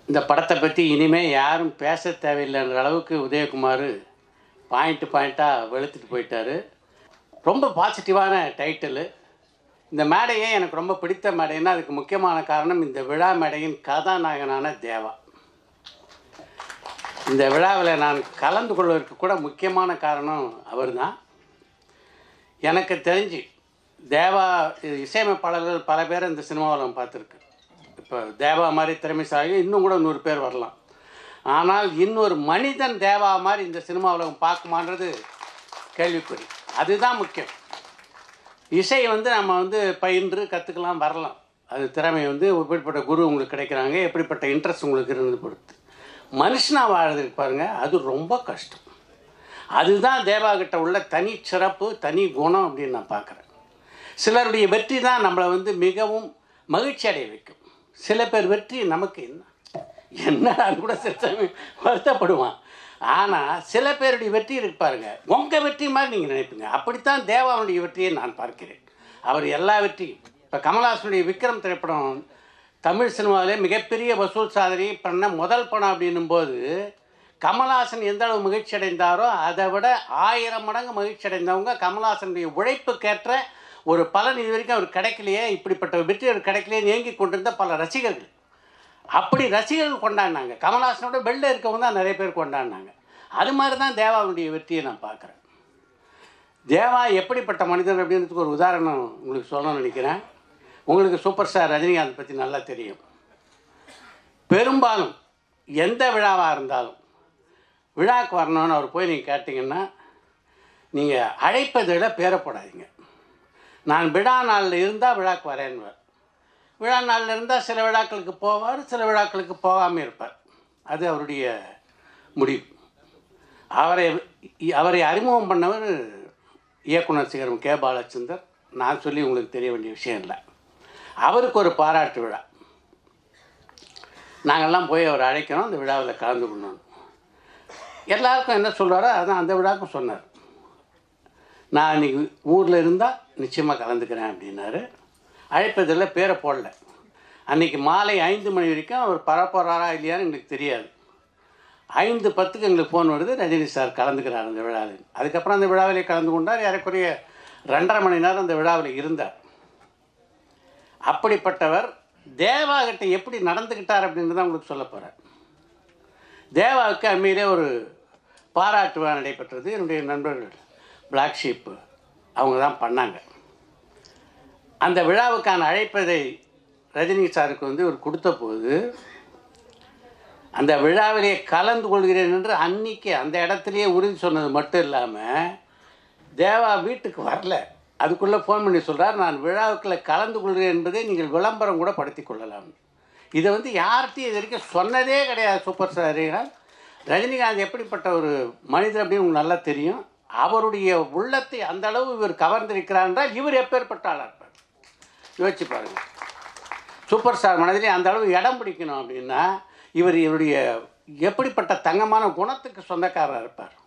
இந்த படத்தை பற்றி இனிமேல் யாரும் பேச தேவையில்லைன்ற அளவுக்கு உதயகுமார் பாயிண்ட்டு பாயிண்ட்டாக வெளுத்துட்டு போயிட்டாரு ரொம்ப பாசிட்டிவான டைட்டிலு இந்த மேடையே எனக்கு ரொம்ப பிடித்த மேடைன்னா அதுக்கு முக்கியமான காரணம் இந்த விழா மேடையின் கதாநாயகனான தேவா இந்த விழாவில் நான் கலந்து கொள்வதற்கு கூட முக்கியமான காரணம் அவர்தான் எனக்கு தெரிஞ்சு தேவா இசையமைப்பாளர்கள் பல பேர் இந்த சினிமாவில் பார்த்துருக்கு இப்போ தேவா மாதிரி திறமைசாலி இன்னும் கூட நூறு பேர் வரலாம் ஆனால் இன்னொரு மனிதன் தேவா மாதிரி இந்த சினிமா உலகம் பார்க்குமான்றது கேள்விக்குறி அதுதான் முக்கியம் இசை வந்து நம்ம வந்து பயின்று கற்றுக்கலாம் வரலாம் அது திறமை வந்து எப்படிப்பட்ட குரு உங்களுக்கு கிடைக்கிறாங்க எப்படிப்பட்ட இன்ட்ரெஸ்ட் உங்களுக்கு இருந்து பொறுத்து மனுஷனாக வாழறதுக்கு பாருங்கள் அது ரொம்ப கஷ்டம் அதுதான் தேவா கிட்ட உள்ள தனி சிறப்பு தனி குணம் அப்படின்னு நான் பார்க்குறேன் சிலருடைய வெற்றி தான் நம்மளை வந்து மிகவும் மகிழ்ச்சி அடைய வைக்கும் சில பேர் வெற்றி நமக்கு என்ன என்னடான்னு கூட சில சமயம் வருத்தப்படுவான் ஆனால் சில பேருடைய வெற்றி இருக்கு பாருங்க உங்கள் வெற்றி மாதிரி நீங்கள் நினைப்பீங்க அப்படித்தான் தேவாவுடைய வெற்றியை நான் பார்க்கிறேன் அவர் எல்லா வெற்றியும் இப்போ கமல்ஹாசனுடைய விக்ரம் திரைப்படம் தமிழ் சினிமாவிலே மிகப்பெரிய வசூல் சாதனை பண்ண முதல் படம் அப்படின்னும் போது கமல்ஹாசன் எந்த அளவு மகிழ்ச்சி அடைந்தாரோ அதை விட ஆயிரம் மடங்கு மகிழ்ச்சி அடைந்தவங்க கமல்ஹாசனுடைய உழைப்புக்கேற்ற ஒரு பலன் இது வரைக்கும் அவர் கிடைக்கலையே இப்படிப்பட்ட வெற்றி அவர் கிடைக்கலையே ஏங்கி கொண்டிருந்த பல ரசிகர்கள் அப்படி ரசிகர்கள் கொண்டாடினாங்க கமல்ஹாசனோட வெளில இருக்கவங்க தான் நிறைய பேர் கொண்டாடினாங்க அது மாதிரி தான் தேவாவுடைய வெற்றியை நான் பார்க்குறேன் தேவா எப்படிப்பட்ட மனிதன் அப்படின்றதுக்கு ஒரு உதாரணம் உங்களுக்கு சொல்லணும்னு நினைக்கிறேன் உங்களுக்கு சூப்பர் ஸ்டார் ரஜினிகாந்த் பற்றி நல்லா தெரியும் பெரும்பாலும் எந்த விழாவாக இருந்தாலும் விழாவுக்கு வரணும்னு அவர் போய் நீங்கள் கேட்டிங்கன்னா நீங்கள் அழைப்பதை விட பேரை போடாதீங்க நான் விழா நாளில் இருந்தால் விழாக்கு வரேன்னுவார் விழா நாளில் இருந்தால் சில விழாக்களுக்கு போவார் சில விழாக்களுக்கு போகாமல் இருப்பார் அது அவருடைய முடிவு அவரை அவரை அறிமுகம் பண்ணவர் இயக்குனர் சிகரம் கே பாலச்சந்தர் நான் சொல்லி உங்களுக்கு தெரிய வேண்டிய விஷயம் இல்லை அவருக்கு ஒரு பாராட்டு விழா நாங்கள்லாம் போய் அவர் அழைக்கணும் அந்த விழாவில் கலந்து கொள்ளணும் எல்லாருக்கும் என்ன சொல்கிறாரோ அதான் அந்த விழாவுக்கும் சொன்னார் நான் இன்னைக்கு ஊரில் இருந்தால் நிச்சயமாக கலந்துக்கிறேன் அப்படின்னாரு அழைப்பதில் பேரை போடல அன்றைக்கி மாலை ஐந்து மணி வரைக்கும் அவர் பரப்போகிறாரா இல்லையான்னு எங்களுக்கு தெரியாது ஐந்து பத்துக்கு எங்களுக்கு ஃபோன் வருது ரஜினி சார் கலந்துக்கிறார் அந்த விழாவில் அதுக்கப்புறம் அந்த விழாவிலே கலந்து கொண்டார் ஏறக்குறைய ரெண்டரை மணி நேரம் அந்த விழாவில் இருந்தார் அப்படிப்பட்டவர் தேவா கிட்ட எப்படி நடந்துக்கிட்டார் அப்படின்னு தான் உங்களுக்கு சொல்ல போகிறேன் தேவாவுக்கு அண்மையிலே ஒரு பாராட்டு விழா நடைபெற்றது என்னுடைய நண்பர்கள் பிளாக் ஷீப்பு அவங்க தான் பண்ணாங்க அந்த விழாவுக்கான அழைப்பதை ரஜினி சாருக்கு வந்து இவர் கொடுத்த போது அந்த விழாவிலே கலந்து கொள்கிறேன் என்று அன்னைக்கு அந்த இடத்துலையே உறுதி சொன்னது மட்டும் இல்லாமல் தேவா வீட்டுக்கு வரல அதுக்குள்ளே ஃபோன் பண்ணி சொல்கிறார் நான் விழாவுக்குள்ள கலந்து கொள்கிறேன் என்பதை நீங்கள் விளம்பரம் கூட படுத்தி கொள்ளலாம் இதை வந்து யார்கிட்டையும் இது வரைக்கும் சொன்னதே கிடையாது சூப்பர் ஸ்டார் ரஜினிகாந்த் ரஜினிகாந்த் எப்படிப்பட்ட ஒரு மனிதர் அப்படின்னு உங்களுக்கு நல்லா தெரியும் அவருடைய உள்ளத்தை அந்த அளவு இவர் கவர்ந்திருக்கிறார் என்றால் இவர் எப்பேற்பட்ட ஆளாக இருப்பார் யோசிச்சு பாருங்கள் சூப்பர் ஸ்டார் மனதிலே அந்த அளவு இடம் பிடிக்கணும் அப்படின்னா இவர் இவருடைய எப்படிப்பட்ட தங்கமான குணத்துக்கு சொந்தக்காரராக இருப்பார்